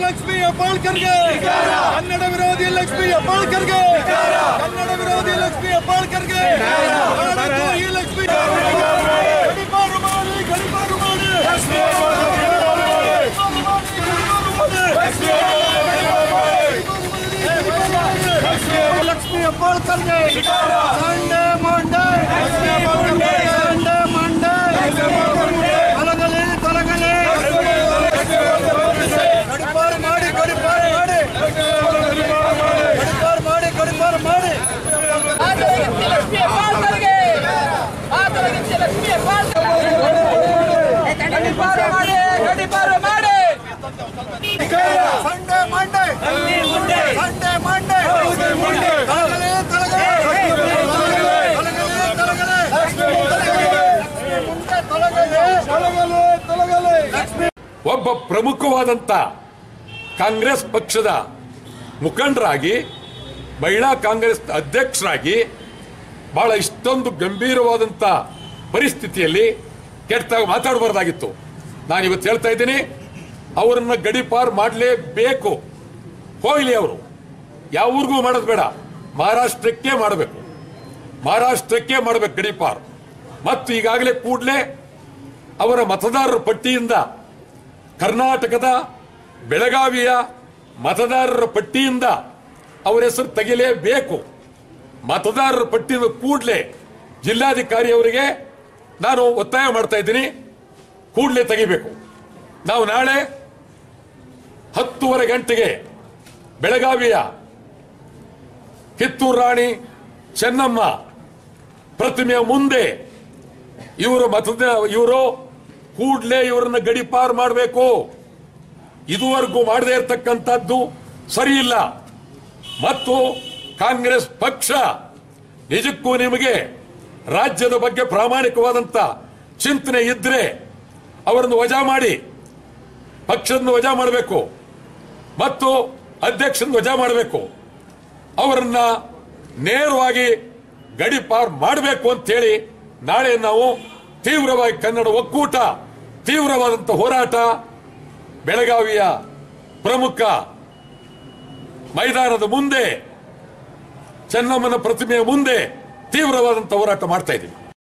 ಲಕ್ಷ್ಮಿ ಹೆಬ್ಬಾಳ್ಕರ್ಗೆ ಕನ್ನಡ ವಿರೋಧಿ ಲಕ್ಷ್ಮಿ ಹೆಬ್ಬಾಳ್ಕರ್ಗೆ ಕನ್ನಡ ವಿರೋಧಿ ಲಕ್ಷ್ಮಿ ಹೆಬ್ಬಾಳ್ಕರ್ಗೆ ನಾಡದ್ದು ಈ ಲಕ್ಷ್ಮಿ ಗಡಿಪಾರು ಮಾಡಿ ಗಡಿಪಾರು ಮಾಡಿ ಲಕ್ಷ್ಮಿ ಹೆಬ್ಬಾಳ್ಕರ್ಗೆ ಸಂಡೆ ಮಂಡೆ ಸಂಡೆ ಮಂಡೆ ತೊಲಗಲಿ ತೊಲಗಲಿ ಗಡಿಪಾರು ಮಾಡಿ ಗಡಿಪಾರು ಮಾಡಿ ಗಡಿಪಾರು ಮಾಡಿ ಗಡಿಪಾರು ಮಾಡಿ ಲಕ್ಷ್ಮಿ ಹೆಬ್ಬಾಳ್ಕರ್ಗೆ ಆತನಿಗೆ ಲಕ್ಷ್ಮಿ ಹೆಬ್ಬಾಳ್ಕರ್ಗೆ ಗಡಿಪಾರು ಮಾಡಿ ಗಡಿಪಾರು ಮಾಡಿ ಸಂಡೆ ಮಂಡೆ ಸಂಡೆ ಮಂಡೆ ತೊಲಗಲಿ ತೊಲಗಲಿ ತೊಲಗಲಿ ತೊಲಗಲಿ ತೊಲಗಲಿ ಒಬ್ಬ ಪ್ರಮುಖವಾದಂತ ಕಾಂಗ್ರೆಸ್ ಪಕ್ಷದ ಮುಖಂಡರಾಗಿ ಮಹಿಳಾ ಕಾಂಗ್ರೆಸ್ ಅಧ್ಯಕ್ಷರಾಗಿ ಬಹಳ ಇಷ್ಟೊಂದು ಗಂಭೀರವಾದಂತ ಪರಿಸ್ಥಿತಿಯಲ್ಲಿ ಕೆಟ್ಟಾಗಿ ಮಾತಾಡಬಾರ್ದಾಗಿತ್ತು ನಾನು ಇವತ್ತು ಹೇಳ್ತಾ ಇದ್ದೀನಿ ಅವರನ್ನ ಗಡಿಪಾರ್ ಮಾಡಲೇಬೇಕು ಹೋಗ್ಲಿ ಅವರು ಯಾವ ಊರಿಗೂ ಮಾಡೋದು ಬೇಡ ಮಹಾರಾಷ್ಟ್ರಕ್ಕೆ ಮಾಡಬೇಕು ಮಹಾರಾಷ್ಟ್ರಕ್ಕೆ ಮಾಡಬೇಕು ಗಡಿಪಾರ್ ಮತ್ತು ಈಗಾಗಲೇ ಕೂಡಲೇ ಅವರ ಮತದಾರರ ಪಟ್ಟಿಯಿಂದ ಕರ್ನಾಟಕದ ಬೆಳಗಾವಿಯ ಮತದಾರರ ಪಟ್ಟಿಯಿಂದ ಅವರ ಹೆಸರು ತೆಗಿಲೇಬೇಕು ಮತದಾರರ ಪಟ್ಟಿಯಿಂದ ಕೂಡಲೇ ಜಿಲ್ಲಾಧಿಕಾರಿ ಅವರಿಗೆ ನಾನು ಒತ್ತಾಯ ಮಾಡ್ತಾ ಇದ್ದೀನಿ ಕೂಡಲೇ ತೆಗಿಬೇಕು ನಾವು ನಾಳೆ ಹತ್ತುವರೆ ಗಂಟೆಗೆ ಬೆಳಗಾವಿಯ ಕಿತ್ತೂರು ರಾಣಿ ಚೆನ್ನಮ್ಮ ಪ್ರತಿಮೆಯ ಮುಂದೆ ಇವರು ಮತದ ಇವರು ಕೂಡಲೇ ಇವರನ್ನ ಗಡಿಪಾರು ಮಾಡಬೇಕು ಇದುವರೆಗೂ ಮಾಡದೇ ಇರತಕ್ಕಂಥದ್ದು ಸರಿ ಇಲ್ಲ ಮತ್ತು ಕಾಂಗ್ರೆಸ್ ಪಕ್ಷ ನಿಜಕ್ಕೂ ನಿಮಗೆ ರಾಜ್ಯದ ಬಗ್ಗೆ ಪ್ರಾಮಾಣಿಕವಾದಂತ ಚಿಂತನೆ ಇದ್ರೆ ಅವರನ್ನು ವಜಾ ಮಾಡಿ ಪಕ್ಷವನ್ನು ವಜಾ ಮಾಡಬೇಕು ಮತ್ತು ಅಧ್ಯಕ್ಷನ ವಜಾ ಮಾಡಬೇಕು ಅವರನ್ನ ನೇರವಾಗಿ ಗಡಿಪಾರ್ ಮಾಡಬೇಕು ಅಂತೇಳಿ ನಾಳೆ ನಾವು ತೀವ್ರವಾಗಿ ಕನ್ನಡ ಒಕ್ಕೂಟ ತೀವ್ರವಾದಂತ ಹೋರಾಟ ಬೆಳಗಾವಿಯ ಪ್ರಮುಖ ಮೈದಾನದ ಮುಂದೆ ಚೆನ್ನಮ್ಮನ ಪ್ರತಿಮೆಯ ಮುಂದೆ ತೀವ್ರವಾದಂತ ಹೋರಾಟ ಮಾಡ್ತಾ ಇದ್ದೀವಿ